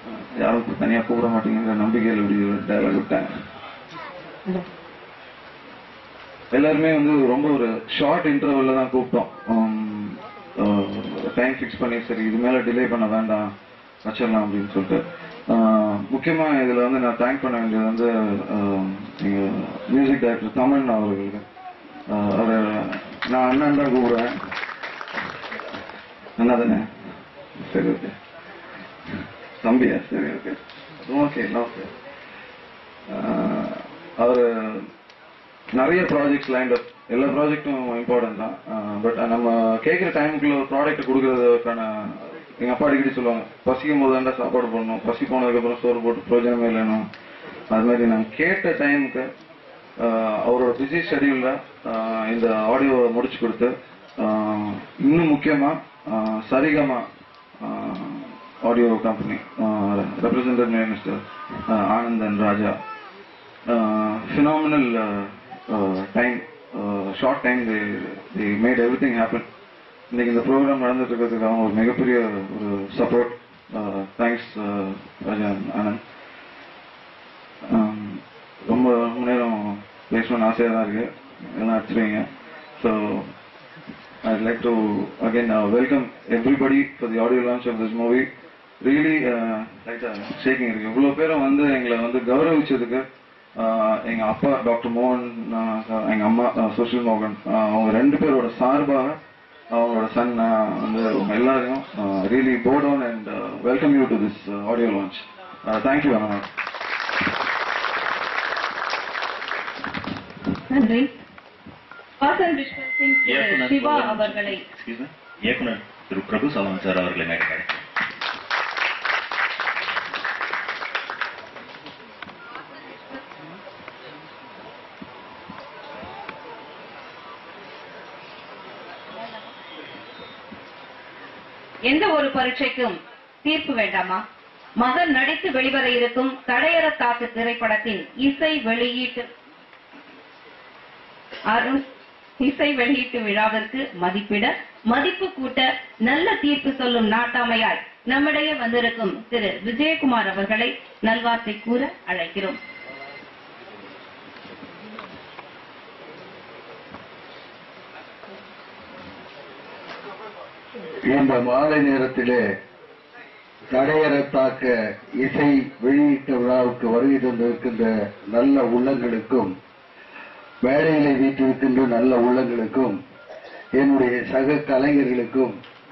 யாரும் தனியா கூப்பிட மாட்டீங்கிற நம்பிக்கையில் இப்படி ஒரு டயலாக் விட்டாங்க எல்லாருமே வந்து ரொம்ப ஒரு ஷார்ட் இன்டர்வல்ல தான் கூப்பிட்டோம் டைம் ஃபிக்ஸ் பண்ணி சரி இது மேல டிலே பண்ண வேண்டாம் வச்சிடலாம் அப்படின்னு சொல்லிட்டு ஆஹ் முக்கியமா இதுல வந்து நான் தேங்க் பண்ண வேண்டியது வந்து ஆஹ் எங்க மியூசிக் டைரக்டர் தமிழ் அவர்களுக்கு ஆஹ் அவரை நான் அண்ணன் தான் கூப்பிடுவேன் அண்ணா தானே சரி ஓகே தம்பியா சரி ஓகே ஓகே ஓகே அவர் நிறைய ப்ராஜெக்ட்ஸ் லைண்ட் அப் எல்லா ப்ராஜெக்ட்டும் இம்பார்ட்டன்ட் தான் பட் நம்ம கேட்குற டைமுக்குள்ள ஒரு ப்ராடக்ட் கொடுக்கறதுக்கான எங்க அப்பா அடிக்கடி சொல்லுவாங்க பசிக்கும் போது தாண்டா சாப்பாடு போடணும் பசி போனதுக்கப்புறம் சோறு போட்டு பிரயோஜனமே இல்லைனும் அது மாதிரி நான் கேட்ட டைமுக்கு அவரோட பிஸி ஷெடியூல்ல இந்த ஆடியோவை முடிச்சு கொடுத்து ஆஹ் இன்னும் முக்கியமா ஆஹ் Saregama audio company representative minister Anandan Raja phenomenal uh, uh, time, uh, short time they, they made everything happen. இன்னைக்கு இந்த ப்ரோக்ராம் நடந்துட்டு இருக்கிறதுக்கு அவங்க ஒரு மிகப்பெரிய ஒரு support thanks Raja Anand Um, ரொம்ப ரொம்ப நேரம் பேசணும்னு ஆசையாக தான் இருக்கு எல்லாம் அடிச்சிருவீங்க so I'd like to again uh, welcome everybody for the audio launch of this movie. Really, uh, லைட்டா ஷேக்கிங் இருக்கு இவ்வளவு பேரும் வந்து எங்களை வந்து கௌரவிச்சதுக்கு ஆஹ், எங்க அப்பா டாக்டர் மோகன் ஆஹ், எங்க அம்மா சுஷில் மோகன் ஆஹ், அவங்க ரெண்டு பேரோட சார்பாக அவங்களோட சன் வந்து உங்க எல்லாரையும் really board on and welcome you to this audio launch thank you அண்ணா நன்றி வாசன் விஸ்வன் சிங் திரு இயக்குனர் சிவா ஒரு- அவர்களை excuse me, இயக்குனர் திரு பிரபு சவன் சார் அவர்களை மேடைக்கு எந்த ஒரு பரீட்சைக்கும் தீர்ப்பு வேண்டாமா மகன் நடித்து வெளிவர இருக்கும் தடையற காத்து திரைப்படத்தின் இசை வெளியீட்டு அருண் இசை வெளியீட்டு விழாவிற்கு மதிப்பிட மதிப்பு கூட்ட நல்ல தீர்ப்பு சொல்லும் நாட்டாமையாய் நம்மிடையே வந்திருக்கும் திரு விஜயகுமார் அவர்களை நல்வார்த்தை கூற அழைக்கிறோம் இந்த மாலை நேரத்திலே தடையற தாக்க இசை வெளியீட்டு விழாவுக்கு வருகை தந்திருக்கின்ற நல்ல உள்ளங்களுக்கும் மேடையிலே வீட்டிருக்கின்ற நல்ல உள்ளங்களுக்கும் என்னுடைய சக கலைஞர்களுக்கும்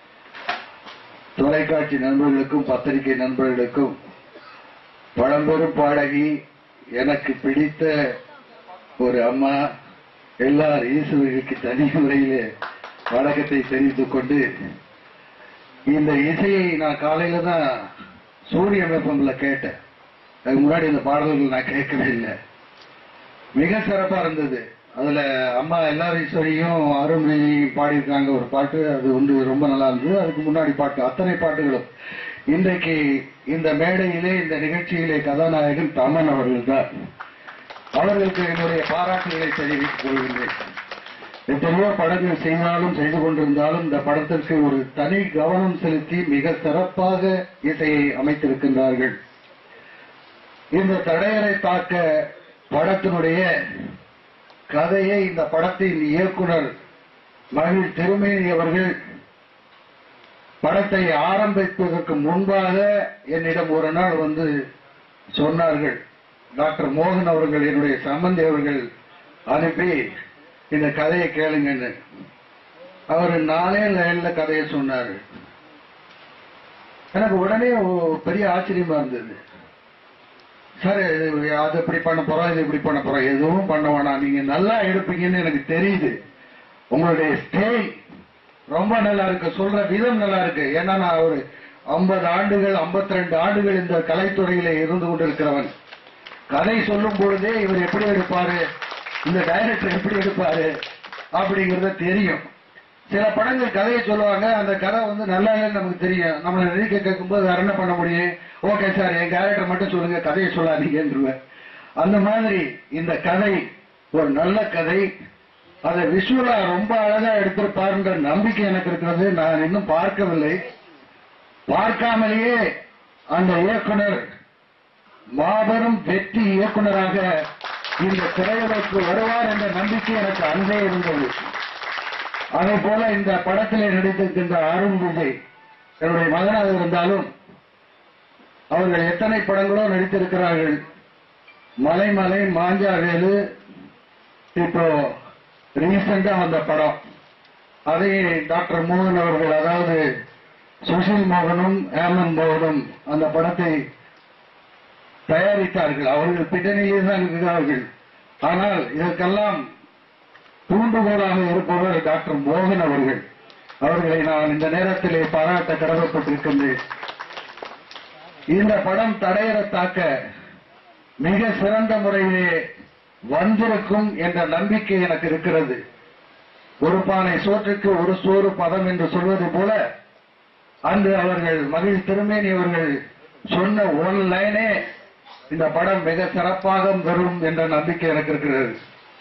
தொலைக்காட்சி நண்பர்களுக்கும் பத்திரிகை நண்பர்களுக்கும் பழம்பெரும் பாடகி எனக்கு பிடித்த ஒரு அம்மா எல்லார் ஈஸ்வரிக்கு தனி முறையிலே வணக்கத்தை தெரிவித்துக் கொண்டு இந்த இசையை நான் காலையில தான் சூரிய மேப்பம்ல கேட்டேன் அதுக்கு முன்னாடி இந்த பாடல்கள் நான் கேட்கவே இல்லை மிக சிறப்பா இருந்தது அதுல அம்மா எல்லார் ஈஸ்வரியும் அருண்மொழியும் பாடியிருக்காங்க ஒரு பாட்டு அது வந்து ரொம்ப நல்லா இருந்தது அதுக்கு முன்னாடி பாட்டு அத்தனை பாட்டுகளும் இன்றைக்கு இந்த மேடையிலே இந்த நிகழ்ச்சியிலே கதாநாயகன் தமன் அவர்கள் தான் அவர்களுக்கு என்னுடைய பாராட்டுகளை தெரிவித்துக் கொள்கின்றேன் எத்தனையோ படங்கள் செய்தாலும் செய்து கொண்டிருந்தாலும் இந்த படத்திற்கு ஒரு தனி கவனம் செலுத்தி மிக சிறப்பாக இசையை அமைத்திருக்கின்றார்கள் இந்த தடையரை தாக்க படத்தினுடைய கதையை இந்த படத்தின் இயக்குனர் மகிழ் திருமேனி அவர்கள் படத்தை ஆரம்பிப்பதற்கு முன்பாக என்னிடம் ஒரு நாள் வந்து சொன்னார்கள் டாக்டர் மோகன் அவர்கள் என்னுடைய சம்பந்தி அவர்கள் அனுப்பி இந்த கதையை கேளுங்கன்னு அவர் நாலே லைன்ல கதையை சொன்னாரு எனக்கு உடனே ஒரு பெரிய ஆச்சரியமா இருந்தது சார் இது அது இப்படி பண்ண போறோம் இது இப்படி பண்ண போறோம் எதுவும் பண்ண வேணாம் நீங்க நல்லா எடுப்பீங்கன்னு எனக்கு தெரியுது உங்களுடைய ஸ்டேஜ் ரொம்ப நல்லா இருக்கு சொல்ற விதம் நல்லா இருக்கு ஏன்னா நான் ஒரு ஐம்பது ஆண்டுகள் 52 ரெண்டு ஆண்டுகள் இந்த கலைத்துறையில இருந்து கொண்டிருக்கிறவன் கதை சொல்லும் பொழுதே இவர் எப்படி எடுப்பாரு இந்த டைரக்டர் எப்படி எடுப்பாரு அப்படிங்கறது தெரியும் சில படங்கள் கதையை சொல்லுவாங்க அந்த கதை வந்து நல்லா இல்லைன்னு நமக்கு தெரியும் நம்மளை நடிக்க கேட்கும்போது வேற என்ன பண்ண முடியும் ஓகே சார் என் கேரக்டர் மட்டும் சொல்லுங்க கதையை சொல்லாதீங்கன்றுவேன் அந்த மாதிரி இந்த கதை ஒரு நல்ல கதை அதை விஷுவலா ரொம்ப அழகா எடுத்திருப்பாருன்ற நம்பிக்கை எனக்கு இருக்கிறது நான் இன்னும் பார்க்கவில்லை பார்க்காமலேயே அந்த இயக்குனர் மாபெரும் வெற்றி இயக்குனராக இந்த திரையுலகுக்கு வருவார் என்ற நம்பிக்கை எனக்கு அன்றே இருந்தது அதே போல இந்த படத்திலே நடித்திருக்கின்ற அருண் விஜய் என்னுடைய மகனாக இருந்தாலும் அவர்கள் எத்தனை படங்களோ நடித்திருக்கிறார்கள் மலைமலை மாஞ்சாவேலு இப்போ ரீசெண்டா வந்த படம் அதை டாக்டர் மோகன் அவர்கள் அதாவது சுஷில் மோகனும் ஹேமந்த் மோகனும் அந்த படத்தை தயாரித்தார்கள் அவர்கள் பின்னணியிலே தான் இருக்கிறார்கள் ஆனால் இதற்கெல்லாம் தூண்டுகோலாக இருப்பவர் டாக்டர் மோகன் அவர்கள் அவர்களை நான் இந்த நேரத்திலே பாராட்ட கடமைப்பட்டிருக்கின்றேன் இந்த படம் தடையற தாக்க மிக சிறந்த முறையிலே வந்திருக்கும் என்ற நம்பிக்கை எனக்கு இருக்கிறது ஒரு பானை சோற்றுக்கு ஒரு சோறு பதம் என்று சொல்வது போல அன்று அவர்கள் மகிழ் திருமேனி அவர்கள் சொன்ன ஒன் லைனே இந்த படம் மிக சிறப்பாக வரும் என்ற நம்பிக்கை எனக்கு இருக்கிறது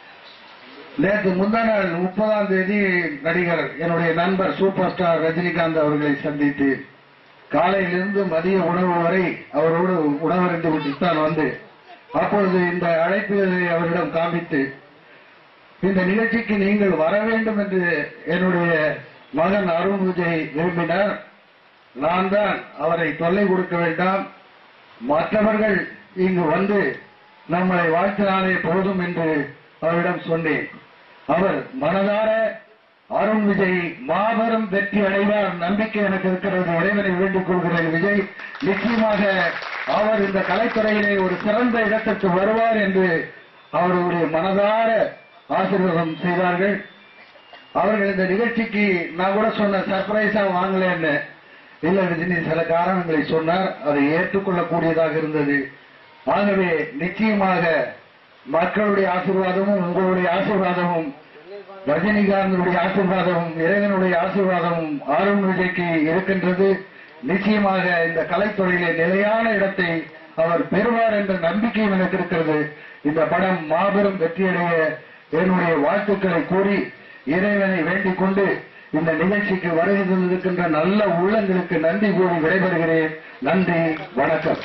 நேற்று முந்தா நாள் முப்பதாம் தேதி நடிகர் என்னுடைய நண்பர் சூப்பர் ஸ்டார் ரஜினிகாந்த் அவர்களை சந்தித்து காலையிலிருந்து மதிய உணவு வரை அவரோடு உணவருந்து விட்டுத்தான் வந்து அப்பொழுது இந்த அழைப்புகளை அவரிடம் காண்பித்து இந்த நிகழ்ச்சிக்கு நீங்கள் வர வேண்டும் என்று என்னுடைய மகன் அருண் விஜய் விரும்பினார் நான் தான் அவரை தொல்லை கொடுக்க வேண்டாம் மற்றவர்கள் இங்கு வந்து நம்மளை வாழ்த்தினாலே போதும் என்று அவரிடம் சொன்னேன் அவர் மனதார அருண் விஜய் மாபெரும் வெற்றி அடைவார் நம்பிக்கை எனக்கு இருக்கிறது இறைவனை வேண்டிக் கொள்கிறேன் விஜய் நிச்சயமாக அவர் இந்த கலைத்துறையிலே ஒரு சிறந்த இடத்திற்கு வருவார் என்று அவர்களுடைய மனதார ஆசீர்வாதம் செய்தார்கள் அவர்கள் இந்த நிகழ்ச்சிக்கு நான் கூட சொன்ன சர்ப்ரைஸா வாங்கலன்னு இல்ல ரஜினி சில காரணங்களை சொன்னார் அதை ஏற்றுக்கொள்ளக்கூடியதாக இருந்தது ஆகவே நிச்சயமாக மக்களுடைய ஆசீர்வாதமும் உங்களுடைய ஆசீர்வாதமும் ரஜினிகாந்தனுடைய ஆசீர்வாதமும் இறைவனுடைய ஆசீர்வாதமும் அருண் விஜய்க்கு இருக்கின்றது நிச்சயமாக இந்த கலைத்துறையிலே நிலையான இடத்தை அவர் பெறுவார் என்ற நம்பிக்கையும் எனக்கு இருக்கிறது இந்த படம் மாபெரும் வெற்றியடைய என்னுடைய வாழ்த்துக்களை கூறி இறைவனை வேண்டிக் கொண்டு இந்த நிகழ்ச்சிக்கு வருகை தந்திருக்கின்ற நல்ல உள்ளங்களுக்கு நன்றி கூறி விடைபெறுகிறேன் நன்றி வணக்கம்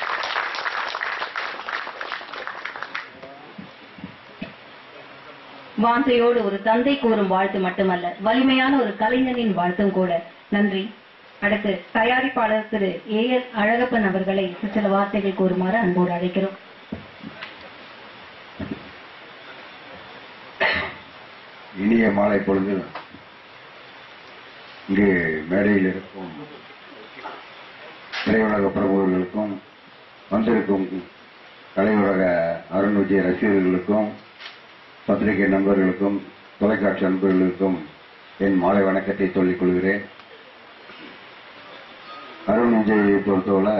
வாஞ்சையோடு ஒரு தந்தை கூறும் வாழ்த்து மட்டுமல்ல வலிமையான ஒரு கலைஞனின் வாழ்த்தும் கூட நன்றி அடுத்து தயாரிப்பாளர் திரு ஏ எல் அழகப்பன் அவர்களை சில வார்த்தைகள் கூறுமாறு அன்போடு அழைக்கிறோம் இனிய மாலை பொழுது இங்கு மேடையில் இருக்கும் திரையுலக பிரபுகளுக்கும் வந்திருக்கும் கலையுலக அருண் விஜய் ரசிகர்களுக்கும் பத்திரிகை நண்பர்களுக்கும் தொலைக்காட்சி நண்பர்களுக்கும் என் மாலை வணக்கத்தை சொல்லிக் கொள்கிறேன் அருண் விஜயை பொறுத்தவரை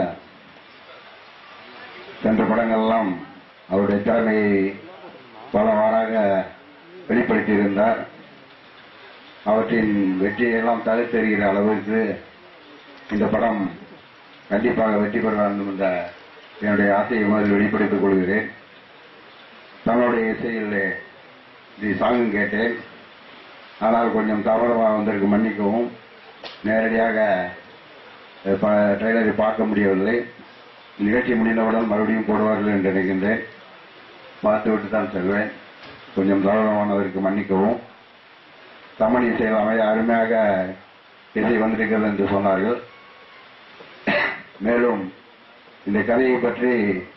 சென்ற படங்கள்லாம் அவருடைய திறமையை பலவாறாக வெளிப்படுத்தியிருந்தார் அவற்றின் வெற்றியெல்லாம் தகுத்தெறிகிற அளவிற்கு இந்த படம் கண்டிப்பாக வெற்றி பெற வேண்டும் என்ற என்னுடைய ஆசையை முதலில் வெளிப்படுத்திக் கொள்கிறேன் தன்னுடைய இசையில் இது சாங்கும் கேட்டேன் ஆனால் கொஞ்சம் தவறமாக வந்திருக்கு மன்னிக்கவும் நேரடியாக அஹ், ப- ட்ரெய்லரை பார்க்க முடியவில்லை நிகழ்ச்சி முடிந்தவுடன் மறுபடியும் போடுவார்கள் என்று நினைக்கின்றேன் பார்த்துவிட்டு தான் செல்வேன் கொஞ்சம் தாராளமானதற்கு மன்னிக்கவும் தமிழ் இசையில் அமைய அருமையாக இசை வந்திருக்கிறது என்று சொன்னார்கள் மேலும் இந்த கதையை பற்றி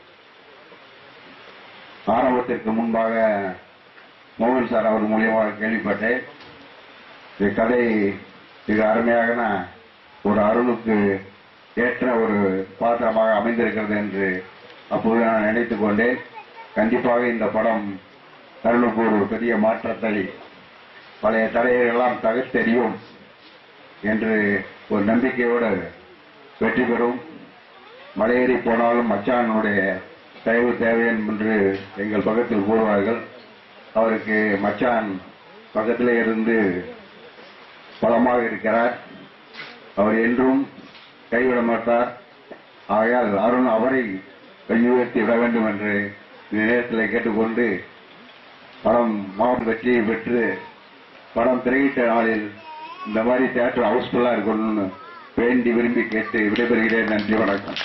ஆரம்பத்திற்கு முன்பாக மோகன் சார் அவர் மூலியமாக கேள்விப்பட்டேன் இந்த கதை மிக அருமையான ஒரு அருணுக்கு ஏற்ற ஒரு பாத்திரமாக அமைந்திருக்கிறது என்று அப்போது நான் நினைத்துக் கொண்டேன் கண்டிப்பாக இந்த படம் அருணுக்கு ஒரு பெரிய மாற்றத்தை பழைய தடையெல்லாம் தகர்த்தெறியும் என்று ஒரு நம்பிக்கையோடு வெற்றி பெறும் மலையேறி போனாலும் மச்சானுடைய தயவு தேவை என்று எங்கள் பக்கத்தில் கூறுவார்கள் அவருக்கு மச்சான் பக்கத்திலே இருந்து பலமாக இருக்கிறார் அவர் என்றும் கைவிட மாட்டார் ஆகையால் அருண் அவரை கையுயர்த்தி விட வேண்டும் என்று இந்த நேரத்தில் கேட்டுக்கொண்டு படம் மாவட்ட வெற்றியை பெற்று படம் திரையிட்ட நாளில் இந்த மாதிரி தியேட்டர் ஹவுஸ்ஃபுல்லா இருக்கணும்னு வேண்டி விரும்பி கேட்டு விடைபெறுகிறேன் நன்றி வணக்கம்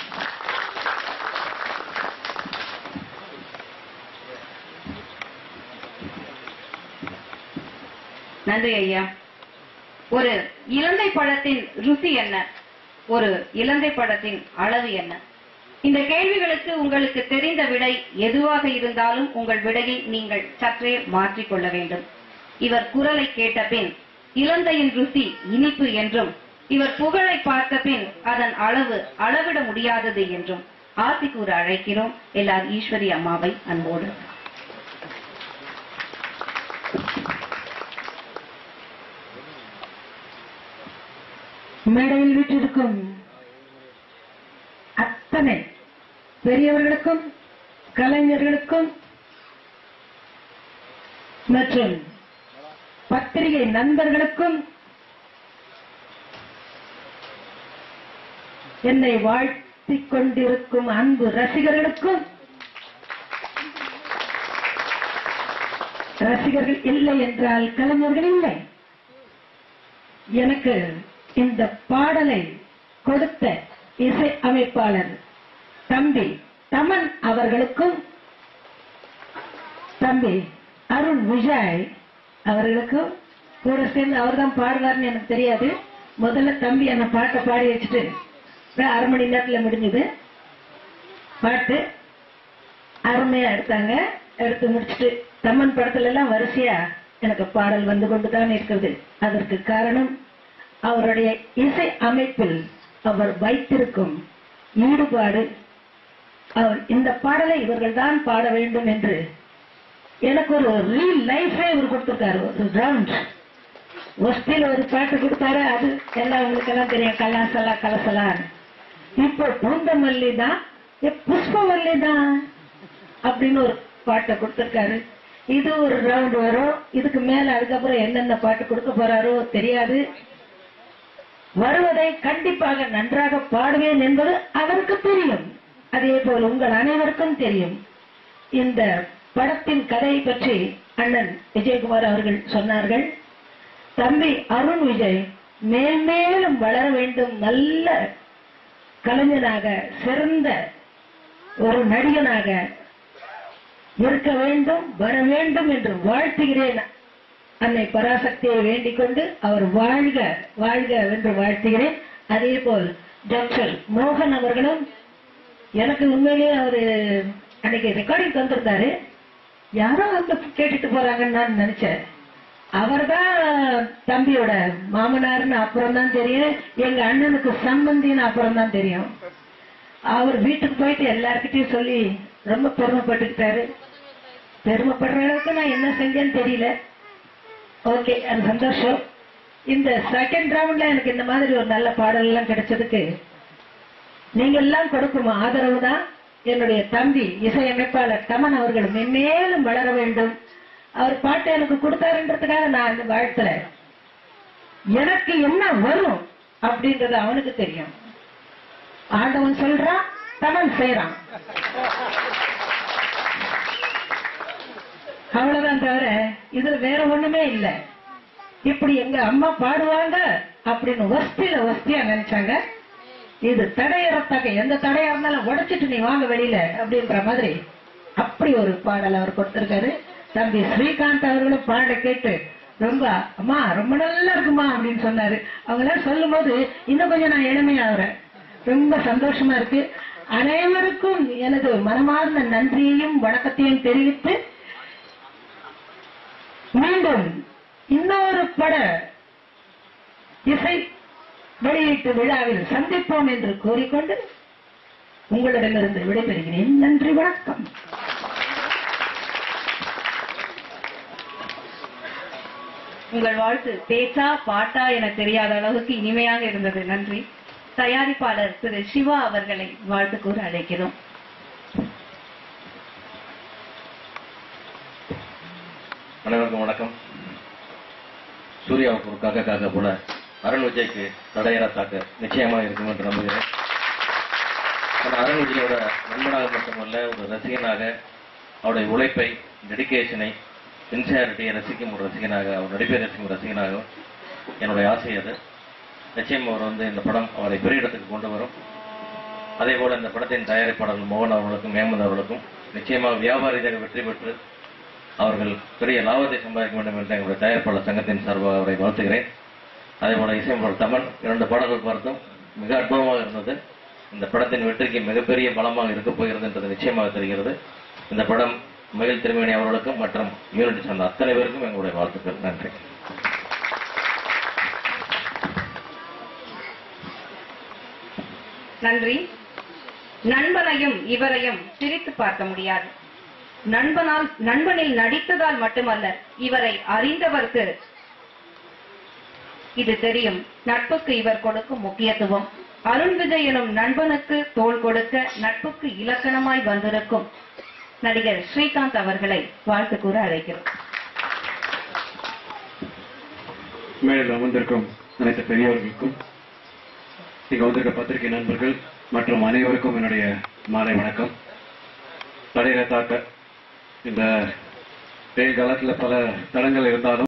நன்றி ஐயா ஒரு இலந்தை பழத்தின் ருசி என்ன ஒரு இலந்தை பழத்தின் அளவு என்ன இந்த கேள்விகளுக்கு உங்களுக்கு தெரிந்த விடை எதுவாக இருந்தாலும் உங்கள் விடையை நீங்கள் சற்றே மாற்றிக்கொள்ள வேண்டும் இவர் குரலை கேட்ட பின் இலந்தையின் ருசி இனிப்பு என்றும் இவர் புகழை பார்த்த பின் அதன் அளவு அளவிட முடியாதது என்றும் ஆசி கூற அழைக்கிறோம் எல்லார் ஈஸ்வரி அம்மாவை அன்போடு மேடையில் விட்டிருக்கும் அத்தனை பெரியவர்களுக்கும் கலைஞர்களுக்கும் மற்றும் பத்திரிகை நண்பர்களுக்கும் என்னை வாழ்த்திக் கொண்டிருக்கும் அன்பு ரசிகர்களுக்கும் ரசிகர்கள் இல்லை என்றால் கலைஞர்கள் இல்லை எனக்கு இந்த பாடலை கொடுத்த இசை அமைப்பாளர் தம்பி தமன் அவர்களுக்கும் தம்பி அருண் விஜய் அவர்களுக்கும் கூட சேர்ந்து அவர் தான் பாடுவார்னு எனக்கு தெரியாது முதல்ல தம்பி அந்த பாட்டை பாடி வச்சுட்டு அப்புறம் அரை மணி நேரத்துல முடிஞ்சது பாட்டு அருமையா எடுத்தாங்க எடுத்து முடிச்சுட்டு தம்மன் படத்துல எல்லாம் வரிசையா எனக்கு பாடல் வந்து கொண்டுதான் இருக்கிறது அதற்கு காரணம் அவருடைய இசை அமைப்பில் அவர் வைத்திருக்கும் ஈடுபாடு அவர் இந்த பாடலை இவர்கள் தான் பாட வேண்டும் என்று எனக்கு ஒரு ரீல் லைஃபே இவர் கொடுத்திருக்காரு ஒரு ரவுண்ட் ஒஸ்தில் ஒரு பாட்டு கொடுத்தாரு அது எல்லாம் உங்களுக்கு எல்லாம் தெரியும் கல்லாசலா கலசலா இப்போ பூந்தமல்லி தான் ஏ, புஷ்பவல்லி தான் அப்படின்னு ஒரு பாட்டை கொடுத்திருக்காரு இது ஒரு ரவுண்ட் வரும் இதுக்கு மேல அதுக்கப்புறம் என்னென்ன பாட்டு கொடுக்க போறாரோ தெரியாது வருவதை கண்டிப்பாக நன்றாக பாடுவேன் என்பது அவருக்கு தெரியும் அதே போல் உங்கள் அனைவருக்கும் தெரியும் இந்த படத்தின் கதையை பற்றி அண்ணன் விஜயகுமார் அவர்கள் சொன்னார்கள் தம்பி அருண் விஜய் மேன்மேலும் வளர வேண்டும் நல்ல கலைஞனாக சிறந்த ஒரு நடிகனாக இருக்க வேண்டும் வர வேண்டும் என்று வாழ்த்துகிறேன் அன்னை பராசக்தியை வேண்டிக் கொண்டு அவர் வாழ்க வாழ்க என்று வாழ்த்துகிறேன் அதே போல் டாக்டர் மோகன் அவர்களும் எனக்கு உண்மையிலேயே அவரு அன்னைக்கு ரெக்கார்டிங் தந்திருந்தாரு யாரோ வந்து கேட்டுட்டு போறாங்கன்னு நான் நினைச்சேன் அவர்தான் தம்பியோட மாமனார்னு அப்புறம் தான் தெரியும் எங்க அண்ணனுக்கு சம்பந்தின்னு அப்புறம் தான் தெரியும் அவர் வீட்டுக்கு போயிட்டு எல்லார்கிட்டயும் சொல்லி ரொம்ப பெருமைப்பட்டுக்கிட்டாரு பெருமைப்படுற அளவுக்கு நான் என்ன செஞ்சேன்னு தெரியல ஓகே அது சந்தோஷம் இந்த செகண்ட் ரவுண்ட்ல எனக்கு இந்த மாதிரி ஒரு நல்ல பாடல் எல்லாம் கிடைச்சதுக்கு நீங்க எல்லாம் கொடுக்கும் ஆதரவு தான் என்னுடைய தம்பி இசையமைப்பாளர் தமன் அவர்கள் மென்மேலும் வளர வேண்டும் அவர் பாட்டு எனக்கு கொடுத்தாருன்றதுக்காக நான் அந்த வாழ்த்துல எனக்கு என்ன வரும் அப்படின்றது அவனுக்கு தெரியும் ஆண்டவன் சொல்றான் தமன் செய்யறான் அவ்வளவுதான் தவிர இதுல வேற ஒண்ணுமே இல்ல இப்படி எங்க அம்மா பாடுவாங்க அப்படின்னு வஸ்தியில வஸ்தியா நினைச்சாங்க இது தடையறத்தக்க எந்த தடையா இருந்தாலும் உடைச்சிட்டு நீ வாங்க வெளியில அப்படின்ற மாதிரி அப்படி ஒரு பாடல் அவர் கொடுத்திருக்காரு தம்பி ஸ்ரீகாந்த் அவர்களும் பாட கேட்டு ரொம்ப அம்மா ரொம்ப நல்லா இருக்குமா அப்படின்னு சொன்னாரு அவங்க எல்லாம் சொல்லும் போது இன்னும் கொஞ்சம் நான் எளிமையாகிறேன் ரொம்ப சந்தோஷமா இருக்கு அனைவருக்கும் எனது மனமார்ந்த நன்றியையும் வணக்கத்தையும் தெரிவித்து மீண்டும் இன்னொரு பட இசை வெளியீட்டு விழாவில் சந்திப்போம் என்று கூறிக்கொண்டு உங்களிடமிருந்து விடைபெறுகிறேன் நன்றி வணக்கம் உங்கள் வாழ்த்து பேச்சா பாட்டா என தெரியாத அளவுக்கு இனிமையாக இருந்தது நன்றி தயாரிப்பாளர் திரு சிவா அவர்களை வாழ்த்து கூற அழைக்கிறோம் அனைவருக்கும் வணக்கம் சூர்யாவுக்கு ஒரு காக்க காக்க போல அருண் விஜய்க்கு தடையற தாக்க நிச்சயமா இருக்கும் என்று நம்புகிறேன் நான் அருண் விஜயோட நண்பனாக மட்டுமல்ல ஒரு ரசிகனாக அவருடைய உழைப்பை டெடிகேஷனை சின்சியாரிட்டியை ரசிக்கும் ஒரு ரசிகனாக அவர் நடிப்பை ரசிக்கும் ஒரு ரசிகனாக என்னுடைய ஆசை அது நிச்சயம் அவர் வந்து இந்த படம் அவரை பெரிய இடத்துக்கு கொண்டு வரும் அதே போல இந்த படத்தின் தயாரிப்பாளர்கள் மோகன் அவர்களுக்கும் மேமந்த் அவர்களுக்கும் நிச்சயமாக வியாபார ரீதியாக வெற்றி பெற்று அவர்கள் பெரிய லாபத்தை சம்பாதிக்க வேண்டும் என்று எங்களுடைய தயாரிப்பாளர் சங்கத்தின் சார்பாக அவரை வாழ்த்துகிறேன் அதே போல இசையமைப்பாளர் தமன் இரண்டு பாடல்கள் பார்த்தும் மிக அற்புதமாக இருந்தது இந்த படத்தின் வெற்றிக்கு மிகப்பெரிய பலமாக இருக்கப் போகிறது என்றது நிச்சயமாக தெரிகிறது இந்த படம் மகிழ் திருமேனி அவர்களுக்கும் மற்றும் யூனிட் சார்ந்த அத்தனை பேருக்கும் எங்களுடைய வாழ்த்துக்கள் நன்றி நன்றி நண்பனையும் இவரையும் பிரித்து பார்க்க முடியாது நண்பனால் நண்பனில் நடித்ததால் மட்டுமல்ல இவரை அறிந்தவர்க்கு இது தெரியும் நட்புக்கு இவர் கொடுக்கும் முக்கியத்துவம் அருண் விஜய் எனும் நண்பனுக்கு தோள் கொடுக்க நட்புக்கு இலக்கணமாய் வந்திருக்கும் நடிகர் ஸ்ரீகாந்த் அவர்களை வாழ்த்து கூற அழைக்கிறோம் மேடையில் அமர்ந்திருக்கும் அனைத்து பெரியவர்களுக்கும் இங்க வந்திருக்க பத்திரிகை நண்பர்கள் மற்றும் அனைவருக்கும் என்னுடைய மாலை வணக்கம் தடையில தாக்க இந்த வெயில் காலத்துல பல தடங்கள் இருந்தாலும்